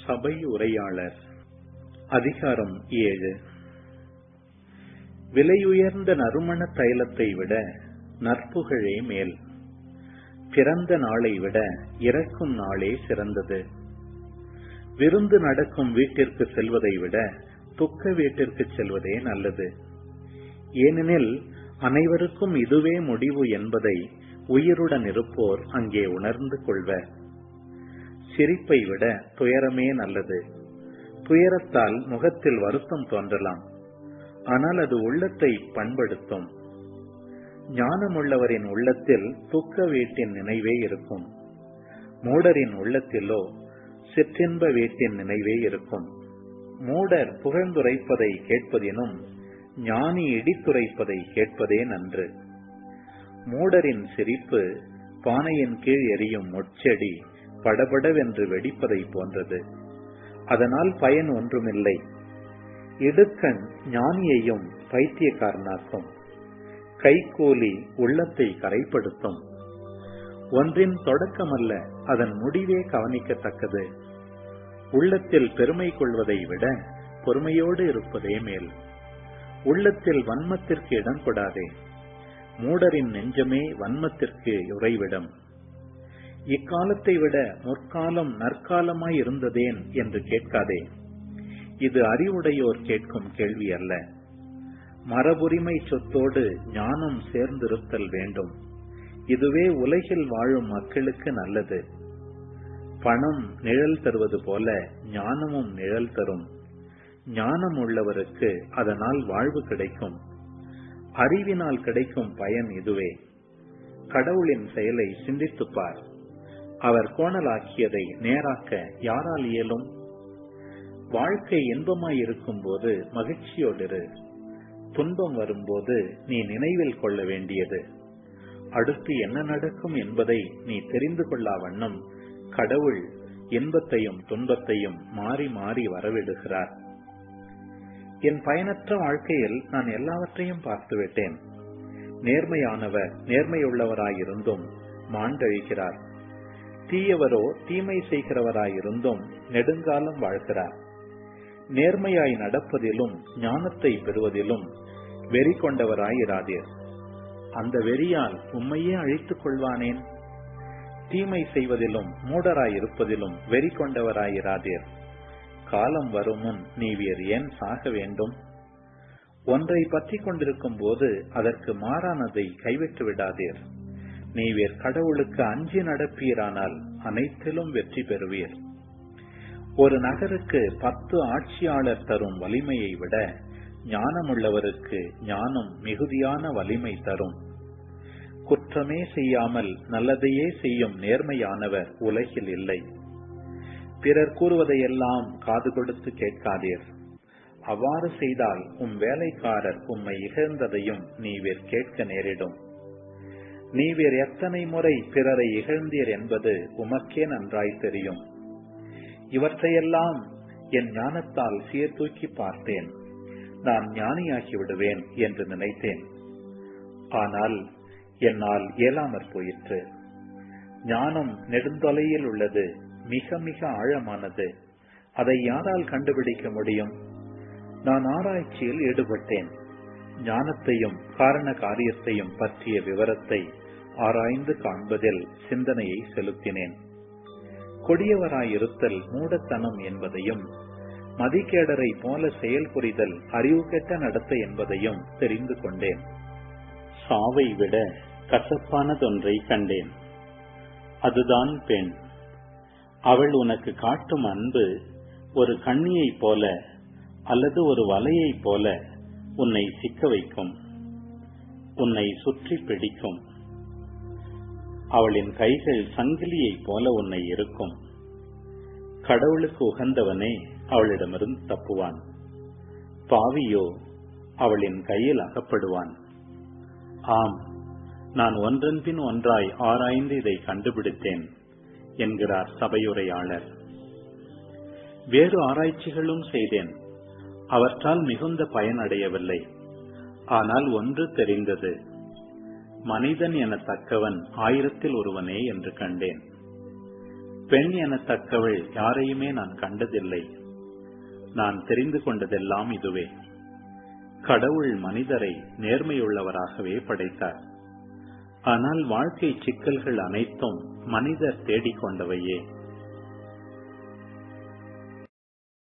சபை உரையாளர் அதிகாரம் ஏழு விலையுயர்ந்த நறுமண தைலத்தை விட நற்புகழே மேல் பிறந்த நாளை விட இறக்கும் நாளே சிறந்தது விருந்து நடக்கும் வீட்டிற்கு செல்வதை விட துக்க வீட்டிற்கு செல்வதே நல்லது ஏனெனில் அனைவருக்கும் இதுவே முடிவு என்பதை உயிருடன் இருப்போர் அங்கே உணர்ந்து கொள்வர் சிரிப்பை விட துயரமே நல்லது துயரத்தால் முகத்தில் வருத்தம் தோன்றலாம் ஆனால் அது உள்ளத்தை பண்படுத்தும் ஞானமுள்ளவரின் உள்ளத்தில் துக்க வீட்டின் நினைவே இருக்கும் மூடரின் உள்ளத்திலோ சிற்றின்ப வீட்டின் நினைவே இருக்கும் மூடர் புகழ்ந்துரைப்பதை கேட்பதினும் ஞானி இடித்துரைப்பதை கேட்பதே நன்று மூடரின் சிரிப்பு பானையின் கீழ் எரியும் முட்செடி படபடவென்று வெடிப்பதை போன்றது அதனால் பயன் ஒன்றுமில்லை இடுக்கண் ஞானியையும் பைத்தியக்காரனாக்கும் கைகூலி உள்ளத்தை கரைப்படுத்தும் ஒன்றின் தொடக்கமல்ல அதன் முடிவே கவனிக்கத்தக்கது உள்ளத்தில் பெருமை கொள்வதை விட பொறுமையோடு இருப்பதே மேல் உள்ளத்தில் வன்மத்திற்கு இடம் கொடாதே மூடரின் நெஞ்சமே வன்மத்திற்கு உறைவிடம் இக்காலத்தை விட முற்காலம் நற்காலமாய் இருந்ததேன் என்று கேட்காதே இது அறிவுடையோர் கேட்கும் கேள்வி அல்ல மரபுரிமை சொத்தோடு ஞானம் சேர்ந்திருத்தல் வேண்டும் இதுவே உலகில் வாழும் மக்களுக்கு நல்லது பணம் நிழல் தருவது போல ஞானமும் நிழல் தரும் ஞானம் உள்ளவருக்கு அதனால் வாழ்வு கிடைக்கும் அறிவினால் கிடைக்கும் பயன் இதுவே கடவுளின் செயலை சிந்தித்துப்பார் அவர் கோணலாக்கியதை நேராக்க யாரால் இயலும் வாழ்க்கை இன்பமாய் இருக்கும் போது மகிழ்ச்சியோடு துன்பம் வரும்போது நீ நினைவில் கொள்ள வேண்டியது அடுத்து என்ன நடக்கும் என்பதை நீ தெரிந்து கொள்ளா வண்ணம் கடவுள் இன்பத்தையும் துன்பத்தையும் மாறி மாறி வரவிடுகிறார் என் பயனற்ற வாழ்க்கையில் நான் எல்லாவற்றையும் பார்த்துவிட்டேன் நேர்மையானவர் நேர்மையுள்ளவராயிருந்தும் மாண்டழிக்கிறார் தீயவரோ தீமை செய்கிறவராயிருந்தும் நெடுங்காலம் வாழ்கிறார் நேர்மையாய் நடப்பதிலும் ஞானத்தை பெறுவதிலும் வெறி கொண்டவராயிராதீர் அந்த வெறியால் உம்மையே அழித்துக் கொள்வானேன் தீமை செய்வதிலும் மூடராய் இருப்பதிலும் வெறி கொண்டவராயிராதீர் காலம் வரும் முன் நீ வேறு ஏன் சாக வேண்டும் ஒன்றை பற்றி கொண்டிருக்கும் போது அதற்கு மாறானதை கைவிட்டு விடாதீர் நீ வேறு கடவுளுக்கு அஞ்சி நடப்பீரானால் அனைத்திலும் வெற்றி பெறுவீர் ஒரு நகருக்கு பத்து ஆட்சியாளர் தரும் வலிமையை விட ஞானமுள்ளவருக்கு ஞானம் மிகுதியான வலிமை தரும் குற்றமே செய்யாமல் நல்லதையே செய்யும் நேர்மையானவர் உலகில் இல்லை பிறர் கூறுவதையெல்லாம் காது கொடுத்து கேட்காதீர் அவ்வாறு செய்தால் உம் வேலைக்காரர் உம்மை இகழ்ந்ததையும் நீ வேர் கேட்க நேரிடும் நீ வேறு எத்தனை முறை பிறரை இகழ்ந்தீர் என்பது உமக்கே நன்றாய் தெரியும் இவற்றையெல்லாம் என் ஞானத்தால் சீர்தூக்கி பார்த்தேன் நான் ஞானியாகி விடுவேன் என்று நினைத்தேன் ஆனால் என்னால் இயலாமற் போயிற்று ஞானம் நெடுந்தொலையில் உள்ளது மிக மிக ஆழமானது அதை யாரால் கண்டுபிடிக்க முடியும் நான் ஆராய்ச்சியில் ஈடுபட்டேன் ஞானத்தையும் காரண காரியத்தையும் பற்றிய விவரத்தை ஆராய்ந்து காண்பதில் சிந்தனையை செலுத்தினேன் கொடியவராயிருத்தல் மூடத்தனம் என்பதையும் மதிக்கேடரை போல செயல் புரிதல் அறிவு கெட்ட நடத்த என்பதையும் தெரிந்து கொண்டேன் சாவை விட கசப்பானதொன்றை கண்டேன் அதுதான் பெண் அவள் உனக்கு காட்டும் அன்பு ஒரு கண்ணியைப் போல அல்லது ஒரு வலையைப் போல உன்னை சிக்க வைக்கும் உன்னை சுற்றி பிடிக்கும் அவளின் கைகள் சங்கிலியைப் போல உன்னை இருக்கும் கடவுளுக்கு உகந்தவனே அவளிடமிருந்து தப்புவான் பாவியோ அவளின் கையில் அகப்படுவான் ஆம் நான் ஒன்றன் பின் ஒன்றாய் ஆராய்ந்து இதை கண்டுபிடித்தேன் என்கிறார் சபையுரையாளர் வேறு ஆராய்ச்சிகளும் செய்தேன் அவற்றால் மிகுந்த பயன் அடையவில்லை ஆனால் ஒன்று தெரிந்தது மனிதன் எனத்தக்கவன் ஆயிரத்தில் ஒருவனே என்று கண்டேன் பெண் எனத்தக்கவள் யாரையுமே நான் கண்டதில்லை நான் தெரிந்து கொண்டதெல்லாம் இதுவே கடவுள் மனிதரை நேர்மையுள்ளவராகவே படைத்தார் ஆனால் வாழ்க்கை சிக்கல்கள் அனைத்தும் மனிதர் தேடிக்கொண்டவையே